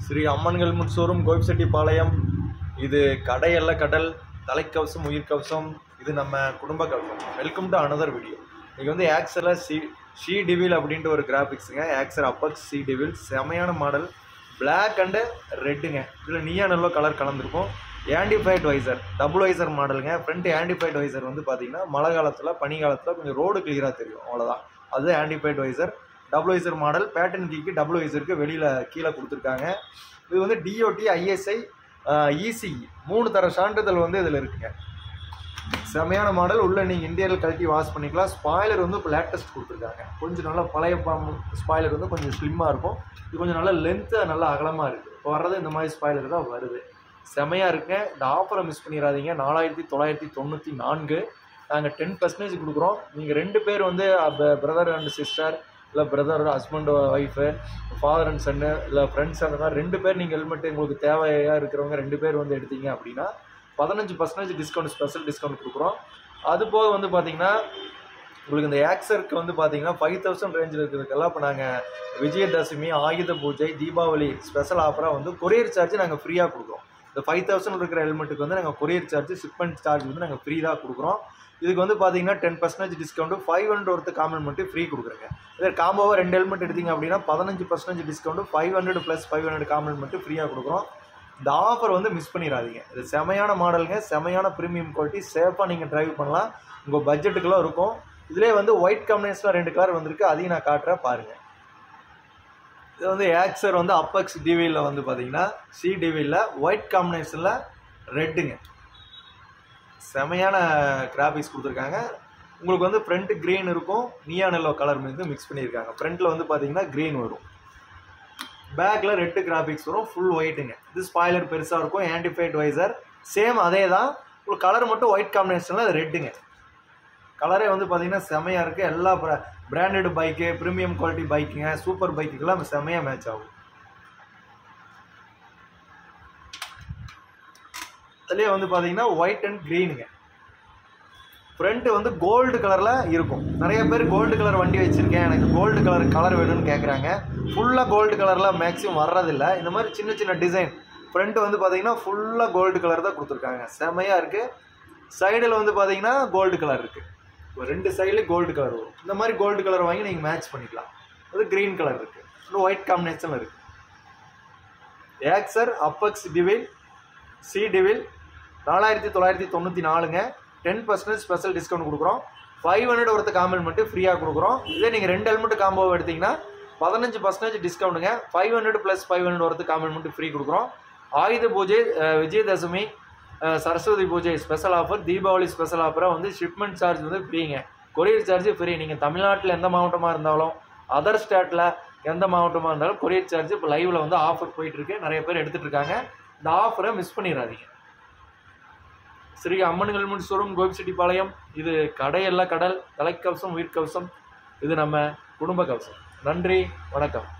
ஸ்ரீ அம்மன்கள் முட்சோறும் கோபிச்செட்டிப்பாளையம் இது கடையல்ல கடல் தலைக்கவசம் உயிர்க்கவசம் இது நம்ம குடும்ப கவசம் வெல்கம் டு அனதர் வீடியோ இன்றைக்கி வந்து ஆக்சரில் சி ஷீ டிவில் அப்படின்ட்டு ஒரு கிராஃபிக்ஸுங்க ஆக்சர் அப்பக்ஸ் சி டிவில் செமையான மாடல் Black அண்டு ரெட்டுங்க இதில் நியான் எல்லோ கலர் கலந்துருக்கும் ஆண்டிஃபைட் வைசர் டபுள் வைசர் மாடலுங்க ஃப்ரண்ட் ஆண்டிஃபைட் வைசர் வந்து பார்த்தீங்கன்னா மழை காலத்தில் பனி காலத்தில் கொஞ்சம் ரோடு கிளியராக தெரியும் அவ்வளோதான் அது anti-fog visor double visor model பேட்டன் கீக்கு டபுள் வைசருக்கு வெளியில் கீழே கொடுத்துருக்காங்க இது வந்து டிஓடி ஐஎஸ்ஐ இசிஇ மூணு தர சான்றிதழ் வந்து இதில் இருக்குங்க செமையான மாடல் உள்ள நீங்கள் இந்தியாவில் கழட்டி வாஷ் பண்ணிக்கலாம் ஸ்பாய்லர் வந்து இப்போ லேட்டஸ்ட் கொடுத்துருக்காங்க கொஞ்சம் நல்லா பழைய ஸ்பாய்லர் வந்து கொஞ்சம் ஸ்லிம்மாக இருக்கும் இது கொஞ்சம் நல்லா லென்த்து நல்லா அகலமாக இருக்குது இப்போ வர்றது இந்த மாதிரி ஸ்பாய்லர் தான் வருது செமையாக இருக்குங்க இந்த ஆஃபரை மிஸ் பண்ணிடாதீங்க நாலாயிரத்தி தொள்ளாயிரத்தி தொண்ணூற்றி நான்கு நாங்கள் டென் பர்சன்டேஜ் கொடுக்குறோம் நீங்கள் ரெண்டு பேர் வந்து பிரதர் அண்ட் சிஸ்டர் இல்லை brother husband wife father and son இல்லை ஃப்ரெண்ட்ஸ் அந்த மாதிரி ரெண்டு பேர் நீங்கள் ஹெல்மெட் உங்களுக்கு தேவையாக இருக்கிறவங்க ரெண்டு பேர் வந்து எடுத்தீங்க அப்படின்னா பதினஞ்சு பர்சன்டேஜ் டிஸ்கவுண்ட் ஸ்பெஷல் டிஸ்கவுண்ட் கொடுக்குறோம் அது போக வந்து பார்த்தீங்கன்னா உங்களுக்கு இந்த ஆக்சருக்கு வந்து பார்த்தீங்கன்னா ஃபைவ் தௌசண்ட் ரேஞ்சில் இருக்கிறதுக்கெல்லாம் இப்போ நாங்கள் விஜயதசமி ஆயுத பூஜை தீபாவளி ஸ்பெஷல் ஆஃபராக வந்து கொரியர் சார்ஜ் நாங்கள் ஃப்ரீயாக கொடுக்குறோம் இந்த ஃபைவ் தௌசண்ட் இருக்கிற ஹெல்மெட்டுக்கு வந்து நாங்கள் கொரியர் சார்ஜ் ஷிப்மெண்ட் சார்ஜ் வந்து நாங்கள் ஃப்ரீ தான் கொடுக்குறோம் இதுக்கு வந்து பார்த்தீங்கன்னா ten percentage discount five hundred ஒருத்த காம்ப்ளிமெண்ட்டு ஃப்ரீ கொடுக்குறேங்க இதே காம்போவாக ரெண்டு ஹெல்மெட் எடுத்தீங்க அப்படின்னா பதினஞ்சு percentage discount five hundred plus five hundred compliment ஃப்ரீயாக கொடுக்குறோம் இந்த ஆஃபர் வந்து மிஸ் பண்ணிடாதீங்க இது செமையான மாடலுங்க செமையான ப்ரீமியம் குவாலிட்டி சேஃபாக நீங்கள் டிரைவ் பண்ணலாம் உங்கள் பட்ஜெட்டுக்குலாம் இருக்கும் இதிலே வந்து ஒயிட் காம்பினேஷனில் ரெண்டு கலர் வந்திருக்கு அதையும் நான் காட்டுறேன் பாருங்கள் இது வந்து ஆக்சர் வந்து அப்பக்ஸ் டிவியில் வந்து பார்த்தீங்கன்னா சி டிவியில் ஒயிட் காம்பினேஷனில் ரெட்டுங்க செமையான கிராஃபிக்ஸ் கொடுத்துருக்காங்க உங்களுக்கு வந்து ஃப்ரண்ட் க்ரீன் இருக்கும் நியான் எல்லோ கலர் வந்து மிக்ஸ் பண்ணியிருக்காங்க ஃப்ரண்ட்டில் வந்து பார்த்தீங்கன்னா க்ரீன் வரும் பேக்கில் ரெட்டு கிராஃபிக்ஸ் வரும் ஃபுல் ஒயிட்டுங்க இது ஸ்பாய்லர் பெருசாக இருக்கும் ஆன்டிஃபைட் வைசர் சேம் அதே தான் உங்களுக்கு கலர் மட்டும் ஒயிட் காம்பினேஷனில் அது ரெட்டுங்க கலரே வந்து பார்த்தீங்கன்னா செமையாக இருக்குது எல்லா பிராண்டட் பைக்கு ப்ரீமியம் குவாலிட்டி பைக்குங்க சூப்பர் பைக்குக்கெல்லாம் செமையாக மேட்ச் ஆகும் அதுலேயே வந்து பார்த்தீங்கன்னா ஒயிட் அண்ட் க்ரீனுங்க ஃப்ரண்ட்டு வந்து கோல்டு கலரில் இருக்கும் நிறைய பேர் கோல்டு கலர் வண்டி வச்சுருக்கேன் எனக்கு கோல்டு கலர் கலர் வேணும்னு கேட்குறாங்க ஃபுல்லாக கோல்டு கலரில் மேக்ஸிமம் வர்றதில்ல இந்த மாதிரி சின்ன சின்ன டிசைன் ஃப்ரண்ட்டு வந்து பார்த்தீங்கன்னா ஃபுல்லாக கோல்டு கலர் தான் கொடுத்துருக்காங்க செமையாக இருக்குது சைடில் வந்து பார்த்தீங்கன்னா கோல்டு கலர் இருக்குது இப்போ ரெண்டு சைட்லேயும் கோல்டு கலர் வரும் இந்த மாதிரி கோல்டு கலர் வாங்கி நீங்கள் மேட்ச் பண்ணிக்கலாம் அது க்ரீன் கலர் இருக்குது இன்னும் ஒயிட் காம்பினேஷனில் இருக்குது ஏக்சர் அப்பக்ஸ் டிவில் சி டிவில் நாலாயிரத்தி தொள்ளாயிரத்தி தொண்ணூற்றி நாலுங்க டென் பர்சன்டேஜ் ஸ்பெஷல் டிஸ்கவுண்ட் கொடுக்குறோம் ஃபைவ் ஹண்ட்ரட் ஒருத்த காம்ப்ளிமெண்ட்டு ஃப்ரீயாக கொடுக்குறோம் இதே நீங்கள் ரெண்டு ஹெல்மெட் காம்போ எடுத்தீங்கன்னா பதினஞ்சு பர்சன்டேஜ் டிஸ்கவுண்ட்டுங்க five hundred plus five hundred ஒருத்த காம்ப்ளிமெண்ட்டு ஃப்ரீ கொடுக்குறோம் ஆயுத பூஜை அஹ், விஜயதசமி அஹ், Saraswati Puja special offer Deepavali special ஆஃபராக வந்து ஷிப்மெண்ட் சார்ஜ் வந்து ஃப்ரீங்க கொரியர் சார்ஜ் ஃப்ரீ நீங்கள் தமிழ்நாட்டில் எந்த மாவட்டமாக இருந்தாலும் அதர் ஸ்டேட்டில் எந்த மாவட்டமாக இருந்தாலும் கொரியர் சார்ஜ் இப்போ லைவில் வந்து ஆஃபர் போயிட்டுருக்கு நிறைய பேர் எடுத்துகிட்டு இருக்காங்க இந்த ஆஃபரை மிஸ் பண்ணிடாதீங்க ஸ்ரீ அம்மன்கள் முன்சோறும் கோபிச்செட்டிப்பாளையம் இது கடையல்ல கடல் தலைக்கவசம் உயிர்க்கவசம் இது நம்ம குடும்ப கவசம் நன்றி வணக்கம்